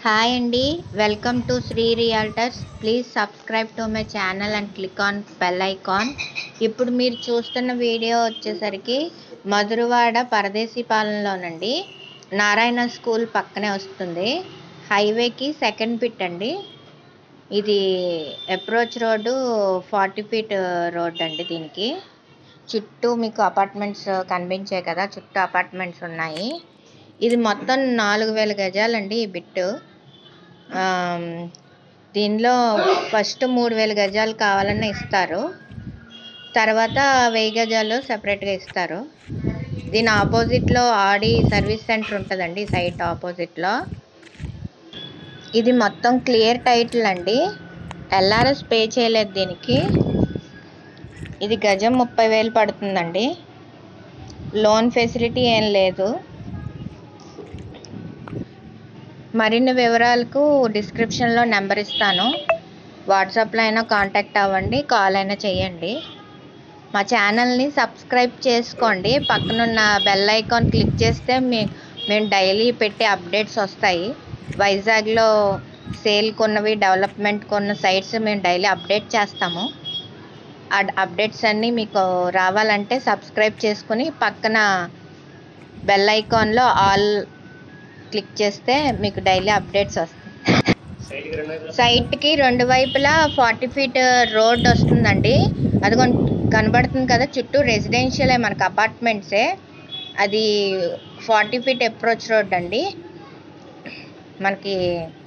hi అండి welcome to Shri realtors please subscribe to my channel and click on bell icon ఇప్పుడు మీరు చూస్తున్న video వచ్చేసరికి మధురవాడ పరదేశీ పాలనలోనండి నారాయణ స్కూల్ పక్కనే వస్తుంది హైవేకి సెకండ్ పిట్ అండి ఇది approach road forty feet road అండి దీనికి చుట్టూ మీకు అపార్ట్మెంట్స్ కనిపించాయి కదా చుట్టూ అపార్ట్మెంట్స్ ఉన్నాయి ఇది మొత్తం నాలుగు వేల గజాలండి ఈ బిట్టు ఆమ్, దీనిలో ఫస్ట్ మూడు వేల గజాలు కావాలన్నా ఇస్తారు తర్వాత వెయ్యి గజాలు సపరేట్గా ఇస్తారు దీని ఆపోజిట్లో ఆడి సర్వీస్ సెంటర్ ఉంటుందండి సైట్ ఆపోజిట్లో ఇది మొత్తం క్లియర్ టైటిల్ అండి ఎల్ఆర్ఎస్ పే చేయలేదు దీనికి ఇది గజం ముప్పై వేలు పడుతుందండి లోన్ ఫెసిలిటీ ఏం లేదు మరిన్ని వివరాలకు డిస్క్రిప్షన్లో నెంబర్ ఇస్తాను వాట్సాప్లో అయినా కాంటాక్ట్ అవ్వండి కాల్ అయినా చేయండి మా ఛానల్ని సబ్స్క్రైబ్ చేసుకోండి పక్కనున్న బెల్ ఐకాన్ క్లిక్ చేస్తే మీ మేము డైలీ పెట్టే అప్డేట్స్ వస్తాయి వైజాగ్లో సేల్ కొన్నవి డెవలప్మెంట్ కొన్న సైట్స్ మేము డైలీ అప్డేట్ చేస్తాము ఆ అప్డేట్స్ అన్నీ మీకు రావాలంటే సబ్స్క్రైబ్ చేసుకుని పక్కన బెల్ ఐకాన్లో ఆల్ క్లిక్ చేస్తే మీకు డైలీ అప్డేట్స్ వస్తాయి సైట్కి రెండు వైపులా ఫార్టీ ఫీట్ రోడ్ వస్తుందండి అది కొన్- కనబడుతుంది కదా చుట్టూ రెసిడెన్షియలే మనకు అపార్ట్మెంట్సే అది ఫార్టీ ఫీట్ అప్రోచ్ రోడ్ అండి మనకి